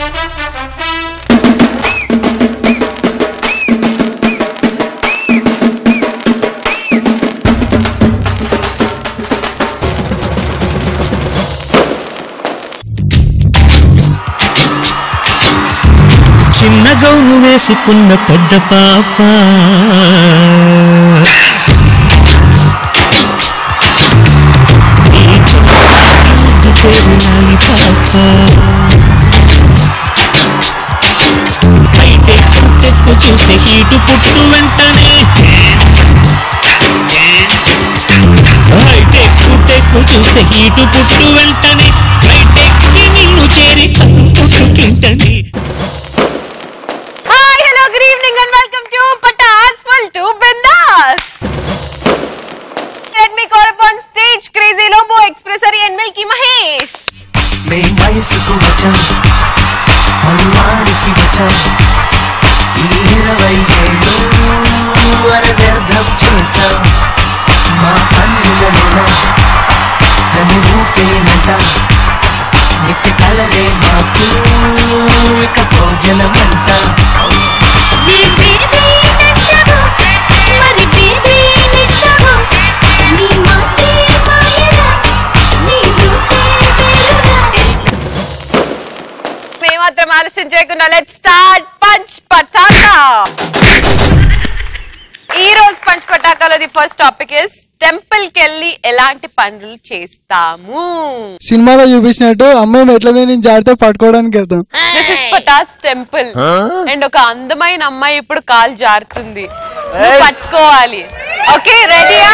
చిన్న గౌను వేసుకున్న పెద్ద పాప ఈ చిన్న ముద్దు పేరు నాని పాప అయితే తెక్కు చూస్తే హీటు పుట్టు వెంటనే అయితే టెక్కు చూస్తే హీటు పుట్టు వెంటనే ఫ్లైట్ ఎక్కి నిన్ను చేరి పుట్టుకింటని hi hello good evening and welcome to Pataas full to బిందాస్ let me call upon stage crazy Lobo ఎక్స్ప్రెసరీ అండ్ మిల్కీ మహేష్ మేం వయసుకు వచ్చాం పరువానికి వచ్చాం ఈ ఇరవై ఏళ్ళు అర వ్యర్థం చేశాం మా కన్నుల నెల నన్ను ఊపేనంట నిత్య కలలే మాకు ఇక భోజనమంతా నీ బేబీ నట్టవు మరి బేబీ నిస్తవు నీ మాటే మాయరా నీ రూపే వేరురా మేమాత్రం ఆలస్యం చేయకుండా లెట్ స్టార్ట్ పంచ్ పటాకా ఈ రోజు పంచ్ పటాకాలోది ఫస్ట్ టాపిక్ ఇస్ టెంపుల్ కి వెళ్ళి ఎలాంటి పనులు చేస్తాము సినిమాలో చూపించినట్టు అమ్మాయి మెట్ల మీద నుంచి జారితే పట్టుకోవడానికి వెళ్తాం this is Pataas temple and ఒక అందమైన అమ్మాయి ఇప్పుడు కాలు జారుతుంది నువ్వు పట్టుకోవాలి ఓకే రెడీయా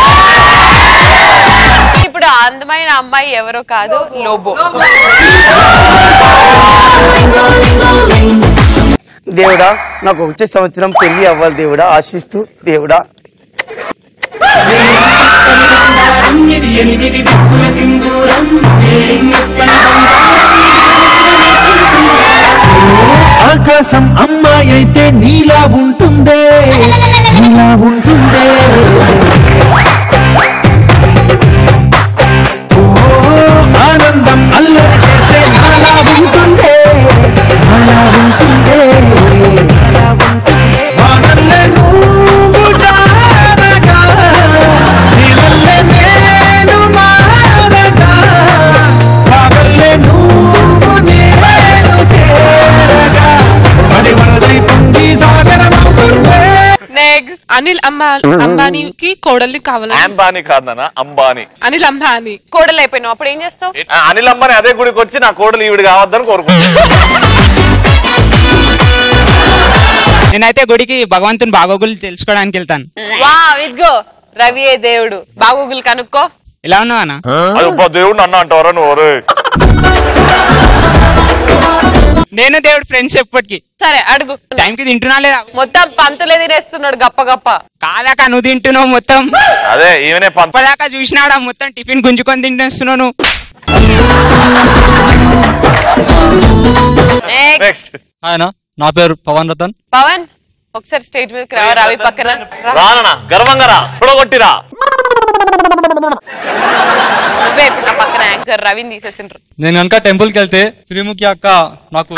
ఇప్పుడు ఆ అందమైన అమ్మాయి ఎవరో కాదు లోబో దేవుడా నాకు వచ్చే సంవత్సరం పెళ్లి అవ్వాలి దేవుడా ఆశిస్తూ దేవుడా ఆకాశం అమ్మాయి అయితే నీలా ఉంటుందే నీలా ఉంటుందే ఓ ఆనందం అల్లరి చేస్తే నాలా ఉంటుందే నాలా ఉంటుందే నాలా ఉంటుందే వానల్లే నువ్వు జారగా నీళ్ళల్లే నేను మారగా పగల్లే నువ్వు నేను చేరగా పడి వరదై పొంగి సాగరమవుతుందే నెక్స్ట్ అనిల్ అంబా అంబానీకి కోడల్ని కావాలని అంబానీ కాదు నాన్న అంబానీ అనిల్ అంబానీ కోడలు అయిపోయినావు అప్పుడు ఏం చేస్తావు ఆ, అనిల్ అంబానీ అదే గుడికి వచ్చి నా కోడలు ఈవిడ కావద్దని కోరుకుంటున్నాను నేనైతే గుడికి భగవంతుని బాగోగులు తెలుసుకోవడానికి వెళ్తాను వా ఇదిగో రవియే దేవుడు బాగోగులు కనుక్కో ఎలా ఉన్నావు అన్న అది అబ్బా దేవుడు నన్ను అంటావరా నువ్వు ఒరే. నేను దేవుడు ఫ్రెండ్స్ ఎప్పటికి సరే అడుగు టైంకి తింటున్నా లేదా మొత్తం పంతులే తినేస్తున్నాడు గప్ప గప్ప కాదాక నువ్వు తింటున్నావు మొత్తం అదే ఈవెనే పంప ఇప్పటిదాకా చూసినాడా మొత్తం టిఫిన్ గుంజుకొని తింటేస్తున్నావు నువ్వు నెక్స్ట్ నెక్స్ట్ ఆయన నా పేరు పవన్ రతన్ పవన్ ఒకసారి స్టేజ్ మీదకి రా రవి పక్కన రా. రానన్నా గర్వంగా రా పొడగొట్టిరా నువ్వే ఇప్పుడు నా పక్కన యాంకర్ రవిని తీసేసిండ్రు నేను కనుక టెంపుల్ కి వెళ్తే శ్రీముఖి అక్క నాకు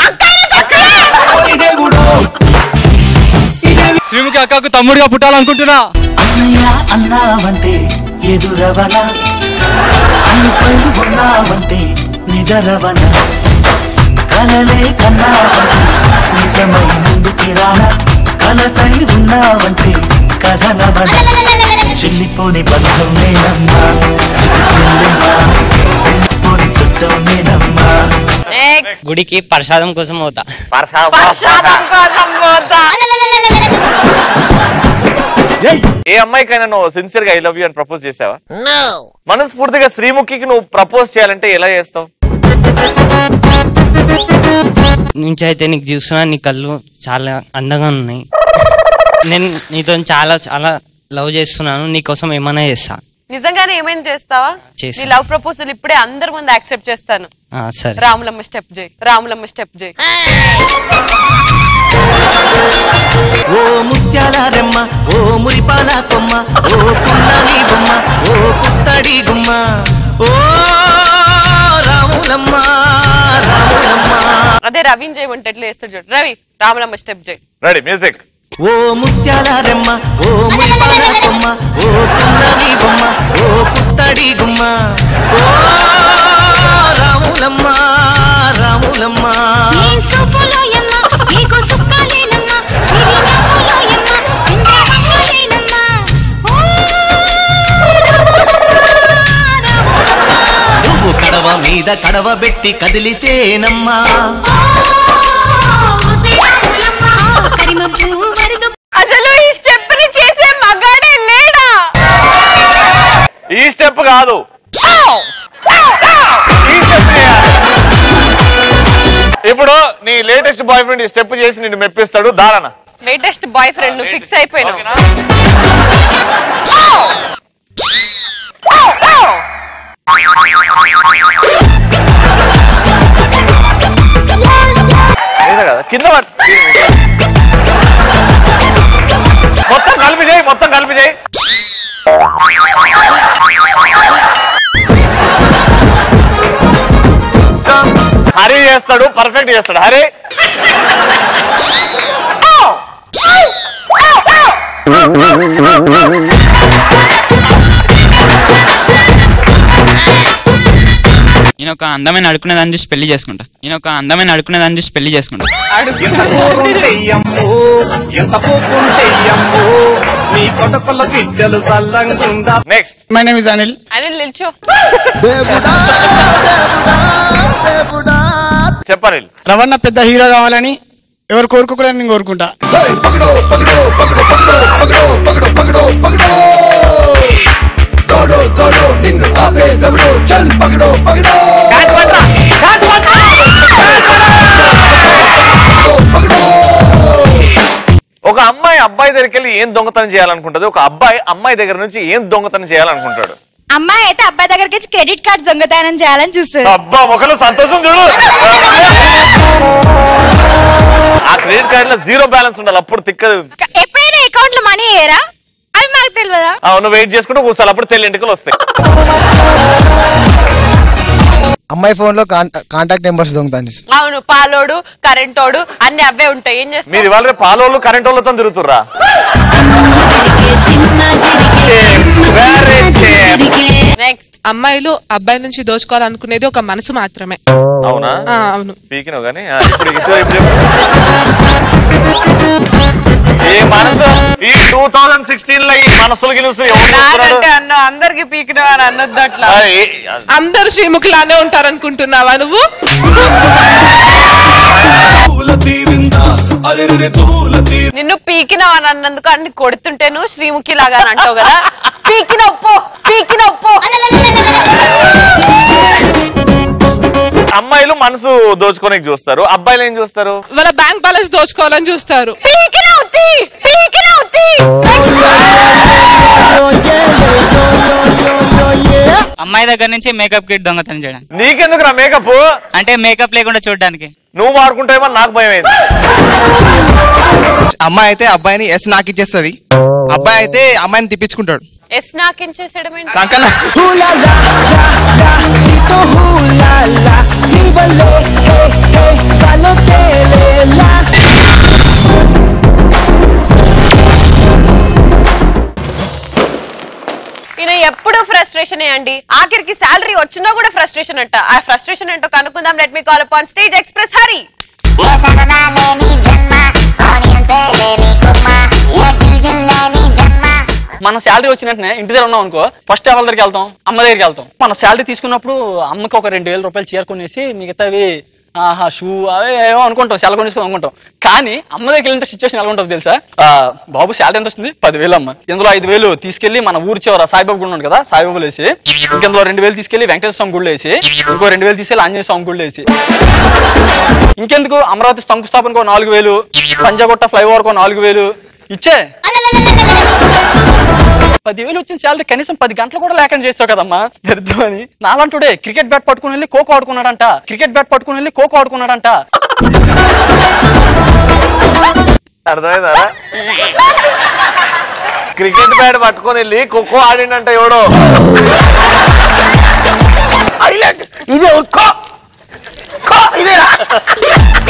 శ్రీముఖి అక్కకు తమ్ముడిగా పుట్టాలనుకుంటున్నా అన్నయ్య అన్నావంటే ఎదురవన అన్నిపై ఉన్నావంటే నిదరవన కలలే కన్నావంటే నిజమై ముందుకి రాన కలతై ఉన్నావంటే కథనవన చెల్లిపోని బంధం నేనమ్మా చిటి చెల్లెమ్మా వెళ్ళిపోని చుట్టం నేనమ్మా నెక్స్ట్ గుడికి ప్రసాదం కోసం పోతా ప్రసాదం కోసం పోతా ఏ అమ్మాయికైనా నువ్వు సిన్సియర్ గా ఐ లవ్ యూ అని ప్రపోజ్ చేసావా మనస్ఫూర్తిగా శ్రీముఖికి నువ్వు ప్రపోజ్ చేయాలంటే ఎలా చేస్తావు నుంచి అయితే నీకు చూస్తున్నా నీ కళ్ళు చాలా అందంగా ఉన్నాయి నేను నీతో చాలా చాలా లవ్ చేస్తున్నాను నీకోసం ఏమైనా చేస్తా నిజంగానే ఏమైనా చేస్తావా చేస్తా. నీ లవ్ ప్రపోజల్ ఇప్పుడే అందరి ముందు యాక్సెప్ట్ చేస్తాను ఆ, సరే రాములమ్మ స్టెప్ జై రాములమ్మ స్టెప్ జై ఓ ముత్యాల రెమ్మ ఓ మురిపాల కొమ్మ ఓ పున్నమి బొమ్మ ఓ పుత్తడి గుమ్మ ఓ రాములమ్మ రాములమ్మ అదే రవిని చేయమంటే ఎట్లా చేస్తాడు చూడు రవి రామలమ్మ స్టెప్ చేయి రెడీ మ్యూజిక్ ఓ ముత్యాల రెమ్మ ఓ మురిపాల కొమ్మ ఓ పున్నమి బొమ్మ ఓ పుత్తడి గుమ్మ ఓ రాములమ్మ రాములమ్మ నేను సూపులోయమ్మ నీకు సుక్కాలేనమ్మ సిరినవ్వులోయమ్మ సింగమవ్వలేనమ్మ ఓ నువ్వు కడవ మీద కడవ పెట్టి కదిలితేనమ్మా కరిమబ్బు వరదు అసలు ఈ స్టెప్ ని చేసే మగాడే లేడా ఈ స్టెప్ కాదు ఈ స్టెప్ చేయాలి. ఇప్పుడు నీ లేటెస్ట్ బాయ్ ఫ్రెండ్ ఈ స్టెప్ చేసి నిన్ను మెప్పిస్తాడు దారన లేటెస్ట్ బాయ్ ఫ్రెండ్ నువ్వు ఫిక్స్ అయిపోయినావు ఓకేనా? లేదా కదా కింద పట్- మొత్తం కలిపి చేయి మొత్తం కలిపి చేయి హరి చేస్తాడు పర్ఫెక్ట్ చేస్తాడు హరి నేను ఒక అందమైన అడుకునే దాన్ని చూసి పెళ్లి చేసుకుంటా నేను ఒక అందమైన అడుకునే దాన్ని చూసి పెళ్లి చేసుకుంటా next my name is Anil అని నిల్చో చెప్పని రవణ పెద్ద హీరో కావాలని ఎవరు కోరుకోకూడదని నేను కోరుకుంటా ఒక అమ్మాయి అబ్బాయి దగ్గరికి వెళ్ళి ఏం దొంగతనం చేయాలనుకుంటది ఒక అబ్బాయి అమ్మాయి దగ్గర నుంచి ఏం దొంగతనం చేయాలనుకుంటాడు అమ్మాయి అయితే అబ్బాయి దగ్గరికి వచ్చి క్రెడిట్ కార్డ్ దొంగతనం చేయాలని చూస్తుంది అబ్బా ఒకరు సంతోషం చూడు ఆ క్రెడిట్ కార్డ్ లో జీరో బ్యాలెన్స్ ఉండాలి అప్పుడు తిక్కదు ఎప్పుడైనా అకౌంట్ లో మనీ వేయరా అవి మాకు తెలియదా అవును వెయిట్ చేసుకుంటూ కూర్చోాలి అప్పుడు తెల్లి ఎంటికలు వస్తాయి అమ్మాయి ఫోన్ లో కాంటాక్ట్ నెంబర్స్ దొంగతాను చేస్తా. అవును పాలోడు కరెంటోడు అన్ని అవే ఉంటాయి ఏం చేస్తావు మీరు ఇవాళ రేపు పాలోళ్ళు కరెంట్ వాళ్ళతో తిరుగుతుర్రా నెక్స్ట్ అమ్మాయిలు అబ్బాయి నుంచి దోచుకోవాలనుకునేది ఒక మనసు మాత్రమే అవునా ఆ, అవును పీకినావు కానీ ఆ, ఇప్పుడు ఇప్పుడు ఇప్పుడు ఈ మనసు ఈ టూ థౌజండ్ సిక్స్టీన్ లో ఈ మనసులు గిలుసు ఎవరు చూస్తున్నాడు? నాకంటే అన్న అందరికి పీకిన అని అన్నది అట్లా ఆ, ఏ- అందరు శ్రీముఖిలానే ఉంటారనుకుంటున్నావా నువ్వు నిన్ను పీకినావు అని అన్నందుకు అన్ని కొడుతుంటే నువ్వు శ్రీముఖి లాగా అని అంటావు కదా పీకినప్పు పీకినప్పు అమ్మాయిలు మనసు దోచుకోనికి చూస్తారు అబ్బాయిలు ఏం చూస్తారు వాళ్ళ బ్యాంక్ బ్యాలెన్స్ దోచుకోవాలని చూస్తారు పీకినవు తీ పీకినవు తీ అమ్మాయి దగ్గర నుంచి మేకప్ కిట్ దొంగతనం చేయడం నీకెందుకు రా మేకప్ అంటే మేకప్ లేకుండా చూడడానికి నువ్వు వాడుకుంటావేమో నాకు భయం అయింది అమ్మాయి అయితే అబ్బాయిని ఎస్ నాకు ఇచ్చేస్తుంది అబ్బాయి అయితే అమ్మాయిని తిప్పించుకుంటాడు ఎస్ నాకించేసాడు ఏంటి? సంకన ఈయన ఎప్పుడు ఫ్రస్ట్రేషన్ అండి ఆఖరికి శాలరీ వచ్చినా కూడా ఫ్రస్ట్రేషన్ అంట ఆ ఫ్రస్ట్రేషన్ ఏంటో కనుక్కుందాం let me call upon stage express Hari మన శాలరీ వచ్చిన వెంటనే ఇంటి దగ్గర ఉన్నాం అనుకో ఫస్ట్ ఎవరి దగ్గరికి వెళ్తాం అమ్మ దగ్గరికి వెళ్తాం మన శాలరీ తీసుకున్నప్పుడు అమ్మకి ఒక రెండు వేల రూపాయలు చీర కొనేసి మిగతావి ఆహా షూ అవే ఏమో అనుకుంటాం సెల కొనేసుకుని అనుకుంటాం కానీ అమ్మ దగ్గరికి వెళ్ళిన సిచ్యువేషన్ ఎలా ఉంటుంది తెలుసా ఆ, బాబు శాలరీ ఎంత వస్తుంది పదివేలు అమ్మ ఇందులో ఐదు వేలు తీసుకెళ్లి మన ఊరి చివర సాయిబాబు గుడి ఉంది కదా సాయిబాబులు వేసి ఇంకెందులో రెండు వేలు తీసుకెళ్లి వెంకటేశ్వర స్వామి గుళ్ళు వేసి ఇంకో రెండు వేలు తీసుకెళ్లి ఆంజనేయ స్వామి గుళ్ళు వేసి ఇంకెందుకు అమరావతి శంకుస్థాపనకు నాలుగు వేలు పంజాగుట్ట ఫ్లైఓవర్ కో నాలుగు వేలు ఇచ్చే పదివేలు వచ్చిన శాలరీ కనీసం పది గంటలు కూడా లేకుండా చేసావు కదమ్మా దరిద్రం అని నాలంటుడే క్రికెట్ బ్యాట్ పట్టుకుని వెళ్ళి ఖోఖో ఆడుకున్నాడంట క్రికెట్ బ్యాట్ పట్టుకుని వెళ్ళి ఖోఖో ఆడుకున్నాడంట అర్థమైందా క్రికెట్ బ్యాట్ పట్టుకొని వెళ్ళి ఖోఖో ఆడిండంట ఎవడో ఇదే ఖో ఖో ఇదేరా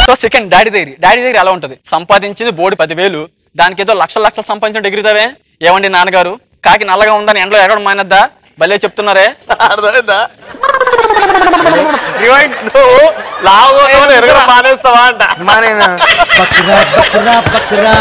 సో సెకండ్ డాడీ దగ్గర డాడీ దగ్గర ఎలా ఉంటది సంపాదించింది బోడి పదివేలు దానికి ఏదో లక్షల లక్షలు సంపాదించిన ఎగురుతావే ఏమండి నాన్నగారు కాకి నల్లగా ఉందని ఎండలో ఎగడం మానద్దా భలే చెప్తున్నారే అర్థమైందా రివైండ్ నువ్వు లావు ఉన్నావని ఎరగడం మానేస్తావా అంట మానేనా బక్రా బక్రా బక్రా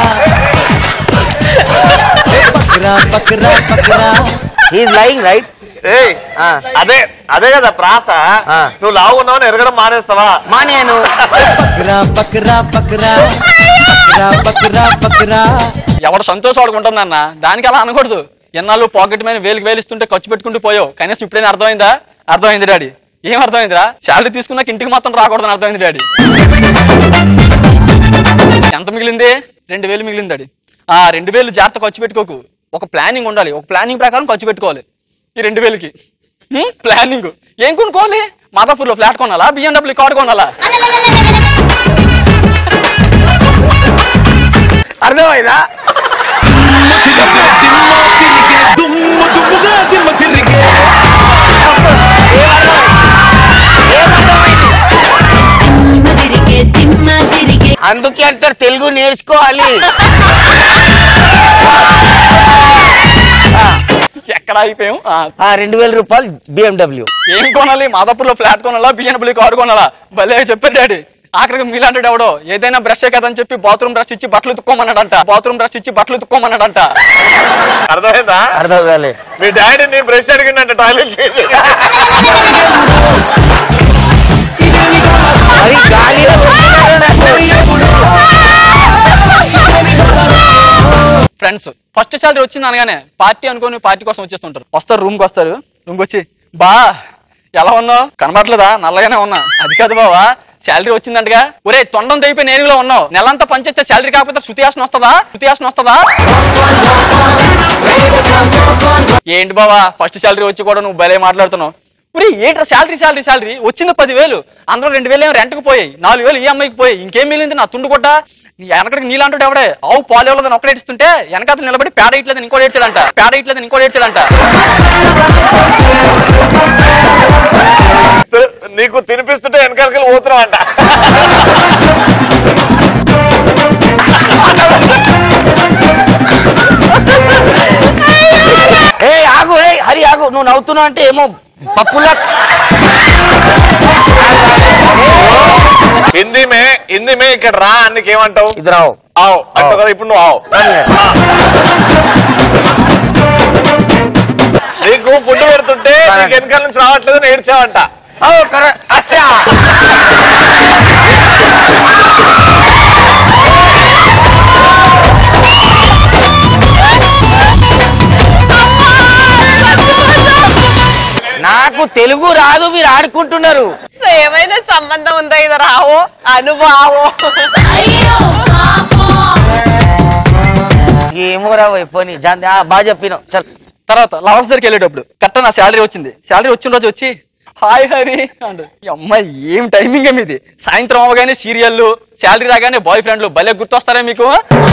బక్రా బక్రా బక్రా ఈజ్ లైంగ్ రైట్ ఏయ్ అదే అదే కదా ప్రాస నువ్వు లావు ఉన్నావని ఎరగడం మానేస్తావా మానేను బక్రా బక్రా బక్రా బక్రా బక్రా బక్రా ఎవడు సంతోషం ఉంటుందన్న దానికి అలా అనకూడదు ఎన్నాళ్ళు పాకెట్ మీద వేలికి వేలిస్తుంటే ఖర్చు పెట్టుకుంటూ పోయావు కనీసం ఇప్పుడైనా అర్థమైందా అర్థమైంది డాడీ ఏం అర్థమైందిరా శాలరీ తీసుకున్నాక ఇంటికి మాత్రం రాకూడదని అర్థమైంది డాడీ ఎంత మిగిలింది రెండు వేలు మిగిలింది డాడీ ఆ రెండు వేలు జాగ్రత్త ఖర్చు పెట్టుకోకు ఒక ప్లానింగ్ ఉండాలి ఒక ప్లానింగ్ ప్రకారం ఖర్చు పెట్టుకోవాలి ఈ రెండు వేలకి ప్లానింగ్ ఏం కొనుక్కోవాలి మాదాపూర్లో ఫ్లాట్ కొనాలా బిఎండబ్ల్యూ కార్ కొనాలా అర్థమైందా అందుకే అంటారు తెలుగు నేర్చుకోవాలి ఎక్కడ అయిపోయాం ఆ, ఆ రెండు వేల రూపాయలు బిఎండబ్ల్యూ ఏం కొనాలి మాదాపూర్లో ఫ్లాట్ కొనాలా బిఎన్డబ్ల్యూ కార్ కొనాలా భలే చెప్పాడు డాడీ ఆఖరికి మీలాంటి ఎవడో ఏదైనా బ్రష్ కదని చెప్పి బాత్రూమ్ బ్రష్ ఇచ్చి బట్టలు తుక్కోమన్నాడంట బాత్రూమ్ బ్రష్ ఇచ్చి బట్టలు తుక్కోమన్నాడంట అర్థమైందా అర్థం కాలే మీ డాడీ నీ బ్రష్ అడిగిందంట టాయిలెట్ మరి గాలిలో ఫ్రెండ్స్ ఫస్ట్ సాలరీ వచ్చింది అనగానే పార్టీ అనుకోని పార్టీ కోసం వచ్చేస్తుంటారు వస్తారు రూమ్ కి వస్తారు రూమ్ కి వచ్చి బా ఎలా ఉన్నావు కనబడలేదా నల్లగానే ఉన్నా అది కాదు బావా శాలరీ వచ్చిందంటగా ఒరే తొండం తెగిపోయి నేనులో ఉన్నావు నెలంతా పనిచేస్తే శాలరీ కాకపోతే శృతియాసన వస్తుందా శృతియాసన వస్తుందా ఏంటి బావా ఫస్ట్ శాలరీ వచ్చి కూడా నువ్వు భలే మాట్లాడుతున్నావు ఒరే ఏంట్రా శాలరీ శాలరీ శాలరీ వచ్చింది పదివేలు అందులో రెండు వేలు ఏమో రెంట్కి పోయాయి నాలుగు వేలు ఈఎంఐకి పోయాయి ఇంకేం మిగిలింది నా తుండు కొట్ట వెనకడికి నీలాంటి ఎవడే ఆవు పాలు ఇవ్వలేదని ఒకటి ఏడుస్తుంటే వెనకాల నిలబడి పేడ ఇట్లేదని ఇంకోటి ఏడ్చాడంట పేడ ఇట్లేదని ఇంకోటి ఏడ్చాడంట నీకు తినిపిస్తుంటే వెనకాలకి పోతున్నావు అంట ఏ ఆగు ఏ హరి ఆగు నువ్వు నవ్వుతున్నావు అంటే ఏమో పప్పులా హిందీ మే హిందీ మే ఇక్కడ రా అన్నికి ఏమంటావు ఇది రావు ఆవు అంటావు కదా ఇప్పుడు నువ్వు ఆవు నీకు ఫుడ్ పెడుతుంటే నీకు వెనకాల నుంచి రావట్లేదు ఏడ్చావంట అచ్చా నాకు తెలుగు రాదు మీరు ఆడుకుంటున్నారు సో ఏమైనా సంబంధం ఉందా ఇది రావో అనుభావో ఏమో రావు పోనీ జాన్- ఆ, బాగా చెప్పినావు చల్ తర్వాత లవర్స్ దగ్గరికి వెళ్ళేటప్పుడు కరెక్ట్ నా శాలరీ వచ్చింది శాలరీ వచ్చిన రోజు వచ్చి హాయ్ హరి అండు ఈ అమ్మాయి ఏం టైమింగ్ ఏమి ఇది సాయంత్రం అవగానే సీరియల్లు శాలరీ రాగానే బాయ్ ఫ్రెండ్లు భలే గుర్తొస్తారా మీకు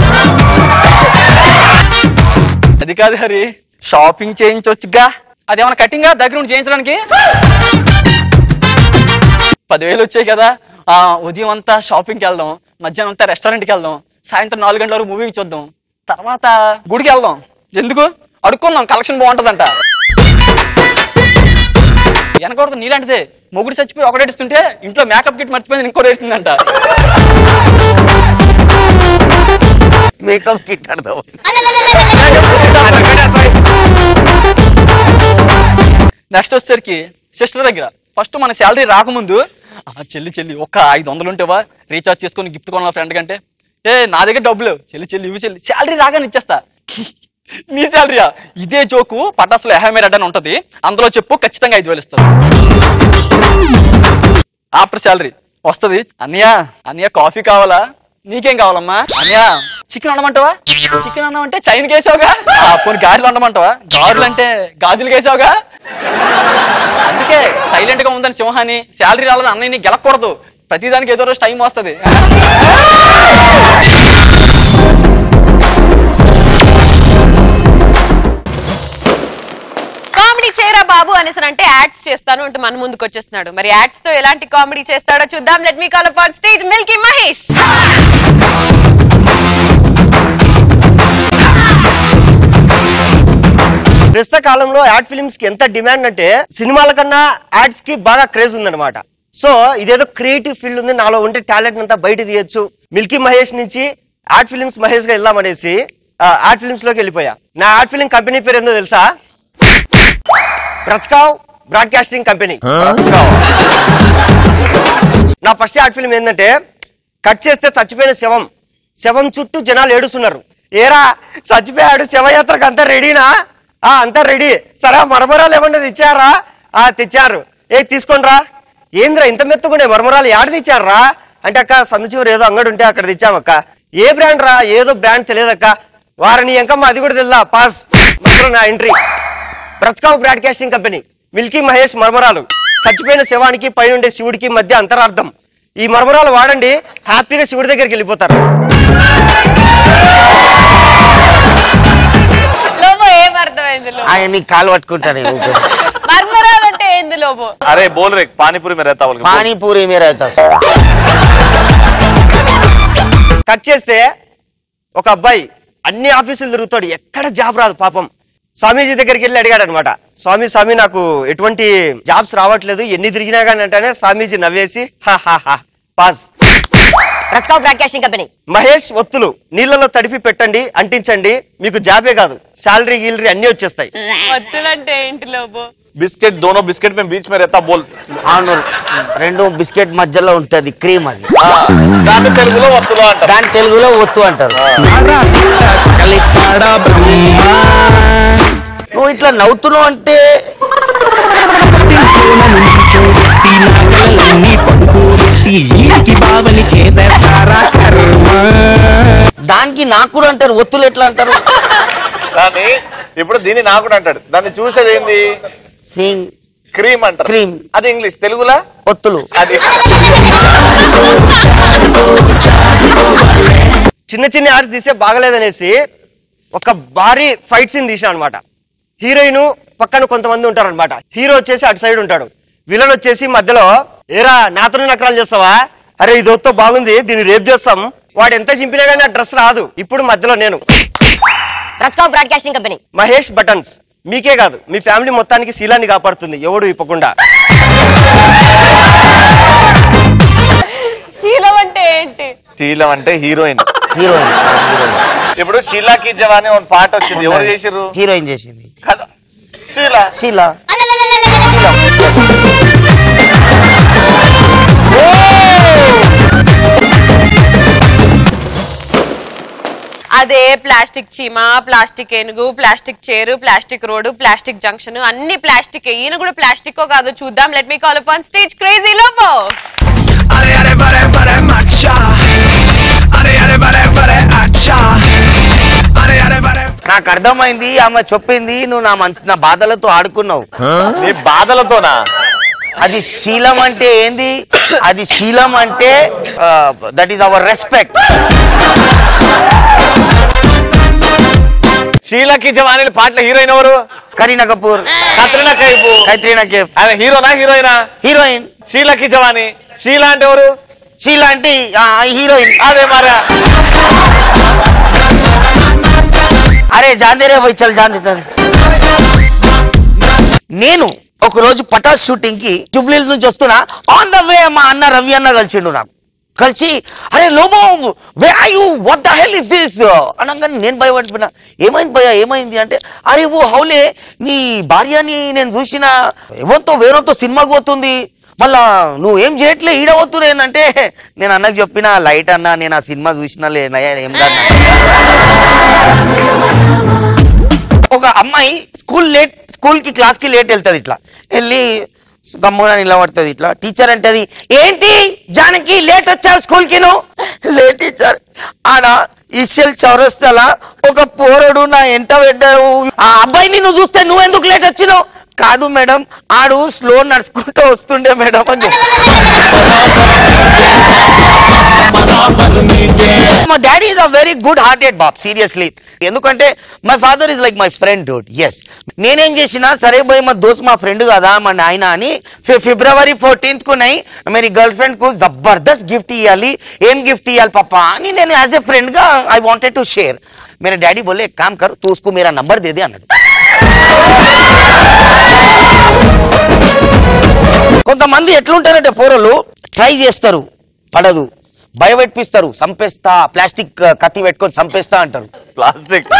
అది కాదు హరి షాపింగ్ చేయించవచ్చుగా అదేమన్నా కటింగా దగ్గర నుండి చేయించడానికి పదివేలు వచ్చాయి కదా ఆ ఉదయం అంతా షాపింగ్కి వెళ్దాం మధ్యాహ్నం అంతా రెస్టారెంట్కి వెళ్దాం సాయంత్రం నాలుగు గంటల వరకు మూవీకి చూద్దాం తర్వాత గుడికి వెళ్దాం ఎందుకు అడుక్కుందాం కలెక్షన్ బాగుంటదంట వెనకూడదు నీలాంటిదే మొగుడు చచ్చిపోయి ఒకటేస్తుంటే ఇంట్లో మేకప్ కిట్ మర్చిపోయింది ఇంకోటి ఏడుస్తుందంట మేకప్ కిట్ అర్థం నెక్స్ట్ వచ్చేసరికి సిస్టర్ దగ్గర ఫస్ట్ మన శాలరీ రాకముందు "ఆ, చెల్లి చెల్లి ఒక్క ఐదు వందలు ఉంటేవా రీఛార్జ్ చేసుకొని గిఫ్ట్ కొనాలి ఫ్రెండ్ కంటే ఏ నా దగ్గర డబ్బులు చెల్లి చెల్లి ఇవి చెల్లి శాలరీ రాగానే ఇచ్చేస్తా నీ శాలరీయా ఇదే జోకు పటాసులో ఎహమే రెడ్ అని ఉంటది అందులో చెప్పు ఖచ్చితంగా ఐదు వేలు ఇస్తుంది ఆఫ్టర్ శాలరీ వస్తది అన్నయ్య అన్నయ్య కాఫీ కావాలా నీకేం కావాలమ్మా అన్నయ్య చికెన్ వండమంటావా చికెన్ అన్నామంటే చైన్ వేసావుగా పోనీ గారెలు వండమంటావా గారెలు అంటే గాజులు వేసావుగా అందుకే సైలెంట్ గా ఉందని సింహాన్ని శాలరీ రాలేదు అన్నయ్యని గెలకూడదు ప్రతిదానికి ఏదో రోజు టైం వస్తుంది కమ్ కామెడీ చేయరా బాబు అనేసి అంటే యాడ్స్ చేస్తాను అంటూ మన ముందుకు వచ్చేస్తున్నాడు మరి యాడ్స్ తో ఎలాంటి కామెడీ చేస్తాడో చూద్దాం let me call upon stage milky Mahesh ప్రస్తుత కాలంలో యాడ్ ఫిలిమ్స్ కి ఎంత డిమాండ్ అంటే సినిమాల కన్నా యాడ్స్ కి బాగా క్రేజ్ ఉందన్నమాట సో ఇదేదో క్రియేటివ్ ఫీల్డ్ ఉంది నాలో ఉంటే టాలెంట్ అంతా బయట తీయొచ్చు మిల్కీ మహేష్ నుంచి యాడ్ ఫిలిమ్స్ మహేష్ గా వెళ్దామనేసి ఆ, యాడ్ ఫిలిమ్స్ లోకి వెళ్ళిపోయా నా యాడ్ ఫిలిం కంపెనీ పేరు ఏందో తెలుసా ప్రచ్కావ్ బ్రాడ్కాస్టింగ్ కంపెనీ నా ఫస్ట్ యాడ్ ఫిలిం ఏంటంటే కట్ చేస్తే చచ్చిపోయిన శవం శవం చుట్టూ జనాలు ఏడుస్తున్నారు ఏరా చచ్చిపోయాడు శవయాత్రకు అంతా రెడీనా ఆ అంతా రెడీ సరే ఆ మరమరాలు ఏమన్నా తెచ్చారా ఆ తెచ్చారు ఏ తీసుకోండిరా ఏంద్రా ఇంత మెత్తగుండే మరమరాలు యాడ తెచ్చారా అంటే అక్క సందుచూరు ఏదో అంగడి ఉంటే అక్కడ తెచ్చామక్క ఏ బ్రాండ్ రా ఏదో బ్రాండ్ తెలియదక్క వారిని ఎంకమ్మ అది కూడా తెలుదా పాస్ మాత్రం నా ఎంట్రీ ప్రచ్కావ్ బ్రాడ్కాస్టింగ్ కంపెనీ మిల్కీ మహేష్ మర్మరాలు చచ్చిపోయిన శవానికి పైనుండే శివుడికి మధ్య అంతరార్థం ఈ మర్మరాలు వాడండి హ్యాపీగా శివుడి దగ్గరికి వెళ్ళిపోతారు లోబో ఏం అర్థమైంది లోబో ఆయన నీ కాలు పట్టుకుంటాను ఊరికే. మర్మరాలు అంటే ఏంది లోబో అరే బోల్ రే పానీపూరి మీద रहता बोल के बोल। పానీపూరి మీద అవుతా కట్ చేస్తే ఒక అబ్బాయి అన్ని ఆఫీసులు తిరుగుతాడు ఎక్కడ జాబ్ రాదు పాపం స్వామీజీ దగ్గరికి వెళ్ళి అడిగాడు అనమాట స్వామి స్వామి నాకు ఎటువంటి జాబ్స్ రావట్లేదు ఎన్ని తిరిగినా కానీ అంటేనే స్వామీజీ నవ్వేసి "హా, హా, హా, పాస్ రచ్కావ్ బ్రాడ్కాస్టింగ్ కంపెనీ మహేష్ ఒత్తులు నీళ్ళలో తడిపి పెట్టండి అంటించండి మీకు జాబే కాదు శాలరీ గీలరీ అన్ని వచ్చేస్తాయి వత్తులంటే ఏంటి లోబో बिस्किट दोनों बिस्किट में बीच में रहता बोल అవును రెండు బిస్కెట్ మధ్యలో ఉంటది క్రీమ్ అది దాన్ని తెలుగులో వత్తులు అంటారు దాని తెలుగులో ఒత్తు అంటారు నువ్వు ఇట్లా నవ్వుతున్నావు అంటే బావని చేసేస్తారా కర్మ దానికి నాకు కూడా అంటారు ఒత్తులు ఎట్లా అంటారు దాన్ని ఇప్పుడు దీన్ని నాకు కూడా అంటాడు దాన్ని చూసేది ఏంది సింగ్ క్రీమ్ అంటారు క్రీమ్ అది ఇంగ్లీష్ తెలుగులా ఒత్తులు అది చిన్న చిన్న యాడ్స్ తీసే బాగలేదనేసి ఒక భారీ ఫైట్ సీన్ తీసా అనమాట హీరోయిన్ పక్కన కొంతమంది ఉంటారు అనమాట హీరో వచ్చేసి అటు సైడ్ ఉంటాడు విలన్ వచ్చేసి మధ్యలో ఏరా నాతో నకరాలు చేస్తావా అరే ఇది వద్దో బాగుంది దీన్ని రేప్ చేస్తాం వాడు ఎంత చింపినా కానీ ఆ డ్రెస్ రాదు ఇప్పుడు మధ్యలో నేను రచ్కావ్ బ్రాడ్కాస్టింగ్ కంపెనీ మహేష్ బటన్స్ మీకే కాదు మీ ఫ్యామిలీ మొత్తానికి శీలాన్ని కాపాడుతుంది ఎవడు ఇప్పకుండా శీలం అంటే ఏంటి శీలం అంటే హీరోయిన్ హీరోయిన్ ఇప్పుడు షీలాకి జవాని ఒక పాట వచ్చింది ఎవరు చేసిర్రు హీరోయిన్ చేసింది కదా షీలా శీలా అదే ప్లాస్టిక్ చీమ ప్లాస్టిక్ ఏనుగు plastic chair plastic road plastic junction అన్ని ప్లాస్టిక్ ఈయన కూడా ప్లాస్టిక్ కాదు చూద్దాం let me call upon stage crazy లోపో నాకు అర్థమైంది ఆమె చెప్పింది నువ్వు నా మనసు నా బాధలతో ఆడుకున్నావు నీ బాధలతోనా అది శీలం అంటే ఏంది అది శీలం అంటే దట్ ఈస్ అవర్ రెస్పెక్ట్ షీలాకి జవాని పాటల హీరోయిన్ ఎవరు కరీనా కపూర్ కత్రినా కైఫ్ కైత్రీనా కేఫ్ ఆయన హీరోనా హీరోయినా హీరోయిన్ షీలాకి జవాని షీలా అంటే ఎవరు షీలా అంటే హీరోయిన్ అదే మరి అరే జాందేరే పోయి చల్ జాందే చల్ నేను ఒక రోజు పటాస్ షూటింగ్ కి జుబ్లీ నుంచి వస్తున్నా ఆన్ ద వే మా అన్న రవి అన్న కలిసిండు నాకు కలిసి అరే లోబో వే I you what the hell is this అనగానే నేను భయపడిపోయినా ఏమైంది భయ ఏమైంది అంటే అరే ఓ హౌలే నీ భార్యని నేను చూసిన ఎవరితో వేరేతో సినిమాకి పోతుంది మళ్ళా నువ్వు ఏం చేయట్లే ఈడ పోతున్నాయంటే నేను అన్నకు చెప్పిన లైట్ అన్న నేను ఆ సినిమా చూసినాలే నయ్య ఏం కాదు ఒక అమ్మాయి స్కూల్ లేట్ స్కూల్ కి క్లాస్ కి లేట్ వెళ్తుంది ఇట్లా వెళ్ళి గమ్మున నిలబడుతుంది ఇట్లా టీచర్ అంటది ఏంటి జానకి లేట్ వచ్చావు స్కూల్ కి నువ్వు లేట్ టీచర్ ఆడ ఈసెల్ చౌరస్తల ఒక పోరడు నా ఎంట పెట్టాడు ఆ అబ్బాయిని నువ్వు చూస్తే నువ్వు ఎందుకు లేట్ వచ్చినావు కాదు మేడం ఆడు స్లో నడుచుకుంటూ వస్తుండే మేడం అని చెప్పి. మా daddy is a very good hearted bob seriously ఎందుకంటే my father is like my friend dude yes నేనేం చేసినా సరే పోయి మా దోస్త్ మా ఫ్రెండ్ కదా మా నాయన అని ఫి- ఫిబ్రవరి ఫోర్టీన్త్ కు నై मेरी गर्लफ्रेंड को जबरदस्त गिफ्ट ఇవ్వాలి ఏం గిఫ్ట్ ఇవ్వాలి పాపా అని నేను యాజ్ ఏ ఫ్రెండ్ గా ఐ వాంటెడ్ టు షేర్ मेरे डैडी बोले एक काम कर तू उसको मेरा नंबर दे दे అన్నాడు కొంతమంది ఎట్లుంటారంటే పోరలు ట్రై చేస్తారు పడదు భయపెట్టిస్తారు చంపేస్తా ప్లాస్టిక్ కత్తి పెట్టుకొని చంపేస్తా అంటారు ప్లాస్టిక్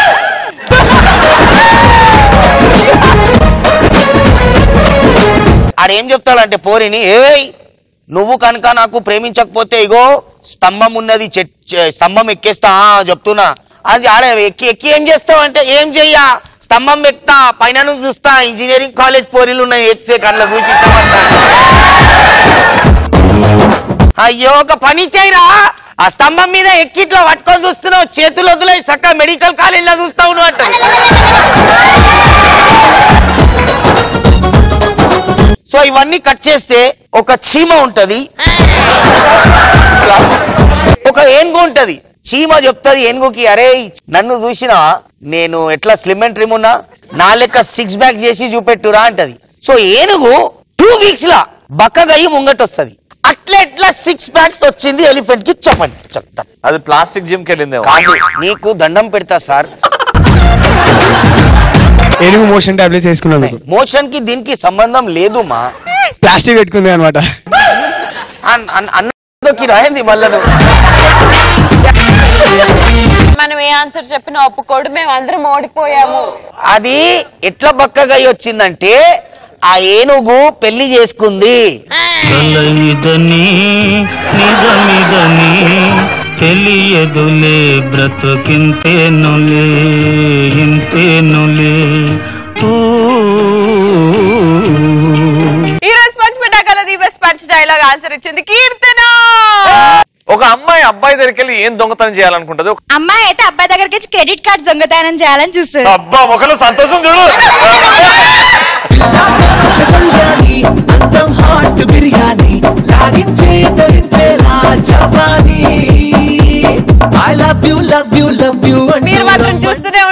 ఆడేం చెప్తాడంటే పోరిని ఏయ్ నువ్వు కనుక నాకు ప్రేమించకపోతే ఇగో స్తంభం ఉన్నది చెట్ చె- స్తంభం ఎక్కేస్తా ఆ, చెప్తున్నా అది ఆడ ఎక్కి ఎక్కి ఏం చేస్తావు అంటే ఏం చెయ్యా స్తంభం ఎక్కుతా పైన నుంచి చూస్తా ఇంజనీరింగ్ కాలేజ్ పోరీలు ఉన్నాయి ఎక్సే కళ్ళ చూసి ఇష్టపడతా. అయ్యో ఒక పని చేయరా ఆ స్తంభం మీద ఎక్కిట్లో పట్టుకొని చూస్తున్నావు చేతులు వదిలేయి సక్క మెడికల్ కాలేజ్ లో చూస్తావు నువ్వు అంటాడు. సో ఇవన్నీ కట్ చేస్తే ఒక చీమ ఉంటది ఒక ఏనుగు ఉంటది చీమ చెప్తది ఏనుగుకి అరే నన్ను చూసినా నేను ఎట్లా స్లిమ్ అండ్ ట్రిమ్ ఉన్నా నా లెక్క సిక్స్ బ్యాక్ చేసి చూపెట్టురా అంటది సో ఏనుగు టూ వీక్స్ లా బక్కగా అయ్యి ముంగట వస్తుంది అట్లా ఎట్లా సిక్స్ ప్యాక్స్ వచ్చింది ఎలిఫెంట్ కి చెప్పండి చెప్తాను అది ప్లాస్టిక్ జిమ్ కి వెళ్ళిందేమో కాదు నీకు దండం పెడతా సార్ ఏనుగు మోషన్ టాబ్లెట్స్ వేసుకున్నాను మీకు మోషన్ కి దీనికి సంబంధం లేదు మా ప్లాస్టిక్ పెట్టుకుంది అనమాట అన్నకి రాయింది మళ్ళా మనం ఏ ఆన్సర్ చెప్పినా ఒప్పుకోడు మేము అందరం ఓడిపోయాము అది ఎట్లా బక్కగా అయి వచ్చిందంటే ఆ ఏనుగు పెళ్లి చేసుకుంది కలయిదని నిజమిదని తెలియదులే బ్రతుకింతేనులే ఇంతేనులే ఈ రోజు పంచ్ పటాకాల దివస్ పంచ్ డైలాగ్ ఆన్సర్ ఇచ్చింది కీర్తన ఒక అమ్మాయి అబ్బాయి దగ్గరికి వెళ్ళి ఏం దొంగతనం చేయాలనుకుంటది ఒక- అమ్మాయి అయితే అబ్బాయి దగ్గరికి వచ్చి క్రెడిట్ కార్డ్ దొంగతనం చేయాలని చూస్తుంది అబ్బా ఒకళ్ళు సంతోషం చూడు హాట్ బిర్యానీ లాగించే తరించేలా జపానీ I love you love you love you మీరు మాత్రం చూస్తూనే